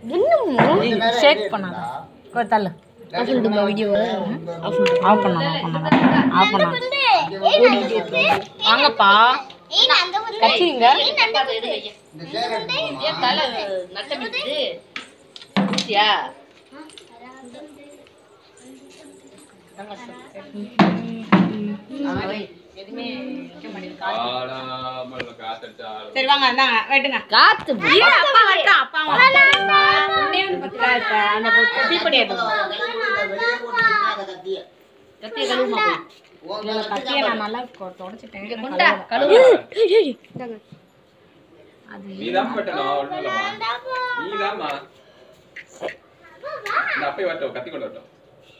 ஷேக் பண்ணாத கோ தள்ளு ஆஃப் பண்ணாத ஆஃப் பண்ணாத வாங்கப்பா கச்சிங்க ஆடாமல் காத்தடிச்சாலும் சரி வாங்க இந்தாங்க வெட்டுங்க காத்து இரு, அப்பா வரட்டும், அப்பா வரட்டும். ஒண்ணே ஒண்ணு பத்துக்கா இப்ப. அந்த பொ- தீப்பொடி எடுத்துக்கோ. இதுல கத்தியை நான் நல்லா கொ- தொடச்சிட்டேன். நீதான் வெட்டணும் ஒண்ணும் இல்லம்மா நீதாம்மா இந்த அப்பை வரட்டும் கத்தி கொண்டு வரட்டும்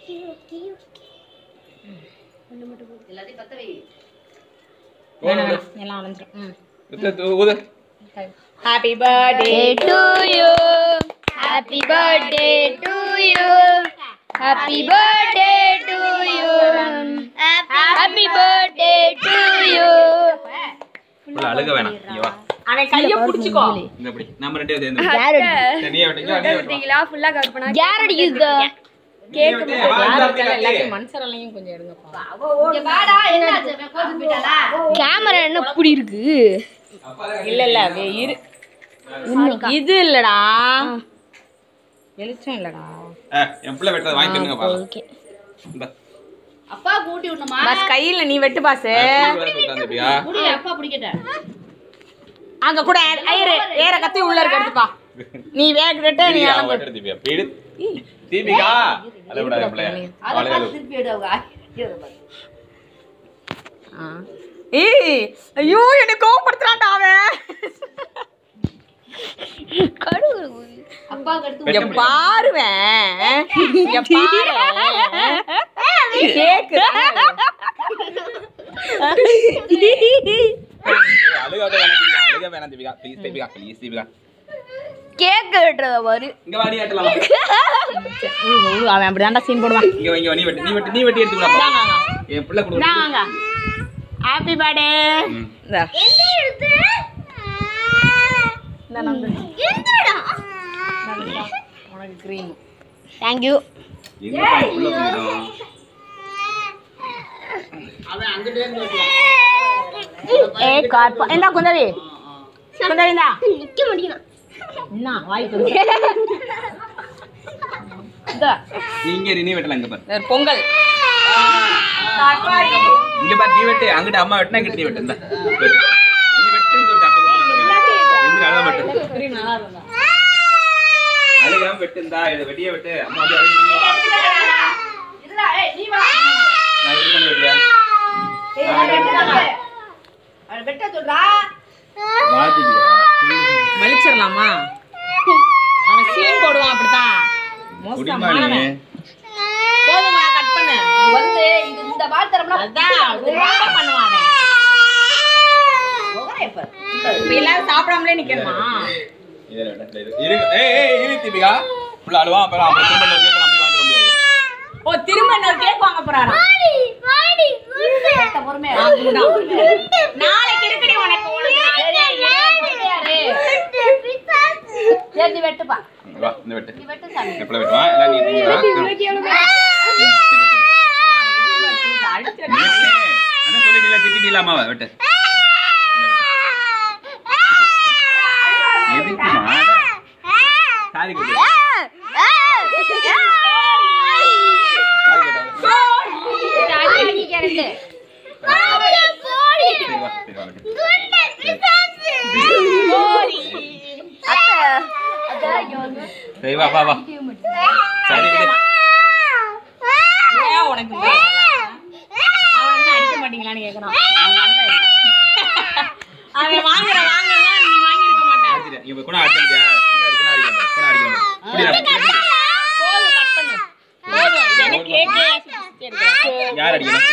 வேணாம், வேணாம். எல்லாம் அலைஞ்சிரும். ம். ஊத்து, ஊத்து, ஊது Happy birthday to you happy birthday to you happy birthday to you happy birthday to you உள்ள அழுக வேணாம் இங்க வா அவன் கைய புடிச்சுக்கோ இந்த இப்படி நம்ம ரெண்டு பேரும் சேர்ந்து சரி, நீயே வெட்டுங்க நீயே வெட்டுவா யாரடி இது கேக் எல்லாத்தையும் மனுஷரெல்லாம் கொஞ்சம் எடுங்கப்பா கேமரா என்ன இப்படி இருக்கு இல்ல இல்ல அது இரு இது இல்லடா வெளிச்சம் இல்லடா என் பிள்ளை வெட்டதை வாங்கி தின்னுங்க பாக்கலாம் ஓகே இந்த அப்பா கூட்டி விடணுமா பஸ் கையில நீ வெட்டு பாஸ் உட்காந்துப்பியா குடி அப்பா பிடிக்கட்டேன் அங்க கூட ஐயரு வேற கத்தி உள்ள இருக்க எடுத்துப்பா நீ வேகிட்டு நீ அலம்பு தீபியா பீடு தீபிகா அழ விடாத பிள்ளைய அழகாது திருப்பி எடு அவங்க ஆ. ஏய் ஐயோ என்ன கோவப்படுத்துறான்டா அவன் அப்பாவுக்கு எடுத்து இங்க பாருவேன் இங்க பாரு கேக்கு அழுக வேணாம் தீபிகா அழுக வேணாம் Deepika please Deepika please Deepika cake வெட்டுறத பாரு இங்க வா நீ வெட்டலாம் அவன் அப்படிதான்டா சீன் போடுவான் இங்க வா, இங்க வா, நீ வெட்டு நீ வெட்டு நீ வெட்டி எடுத்து கூட இந்தாங்க, வாங்க. என் பிள்ளை கொடு இந்தாங்க ஹாப்பி பர்த்டே ம். உனக்கு க்ரீம் தேங்க்யூ எங்க போய் புள்ள போயிடும் ஏ கார்பா இந்தா குந்தவி குந்தவி இந்தா நிக்க மாட்டேங்கிறான் என்ன வாய் கொடுக்க இந்தா நீ இங்க இரு, நீ வெட்டலாம் இங்க பாரு வேற பொங்கல் இங்க பாரு நீ வெட்டு அங்கிட்ட அம்மா வெட்டினா இங்கிட்ட நீ வெட்டு இந்த வெட்டு. நீ வெட்டுன்னு சொல்லிட்டு அப்ப கொடுத்துருங்க எந்திரி அழகாம வெட்டு க்ரீம் நல்லா இருந்தா அழுகாம வெட்டு இந்தா இதை வெட்டியே வெட்டு அம்மா வந்து அழுகுறீங்களா இதுடா ஏய் நீ வா நான் இது பண்ணி வெட்டியா ஏய் அவன் வெட்டுறாங்க. அவன் வெட்ட சொல்றா வாழ்த்துட்டியா வலிச்சிடலாமா அவன் சீன் போடுவான் அப்படித்தான் குடிமா நீ மோசமானவன். போதுமா கட் பண்ணு வந்து இது இந்த வாழ்த்தரம்னா அதான் ரொம்ப பண்ணுவான் அவன். ஒரே பாரு இப்ப எல்லாரும் சாப்பிடாமலே நிக்கணுமா இதை வெட்டு, இதை இரு ஏய் ஏய் இரு தீபிகா புள்ள அழுவா அப்புறம் அப்புறம் திரும்ப இன்னொரு கேக்க நான் போய் வாங்கிட முடியாது ஓ திரும்ப இன்னொரு கேக் வாங்க போறாராம் வெட்ட பொறுமையா நாளைக்கு இருக்குடி உனக்கு உனக்கு சரி நீ வெட்டுப்பா வா இந்த வெட்டு நீ வெட்டு சாமி இந்த பிள்ளை வெட்டுவா எல்லாம் நீ தீபிகா அடிச்சிட வெட்டு அதான் சொல்லிட்டீங்களா திட்டிட்டீங்களா அம்மாவை வெட்டு எதுக்குமா சாரி கேட்டு சாரி கேட்டா சரி வா சரி வா வெட்டு. சரி வா வா வா சரி விடு ஏன் உனக்கு இப்படி இதெல்லாம்? அவன் என்ன அடிக்க மாட்டீங்களான்னு கேக்குறான் அவன் வாங்குற வாங்கலாம் நீ வாங்கியிருக்க மாட்டான் சரி, இங்க போய் குணா அடிச்சிருக்கியா? இங்க இரு, குணா அடிக்க பாரு, குணா அடிக்க பாரு. புடிடா, புடி, புடி. போதும் கட் பண்ணு போதும் எனக்கு கேக்கு யார் அடிக்கணும்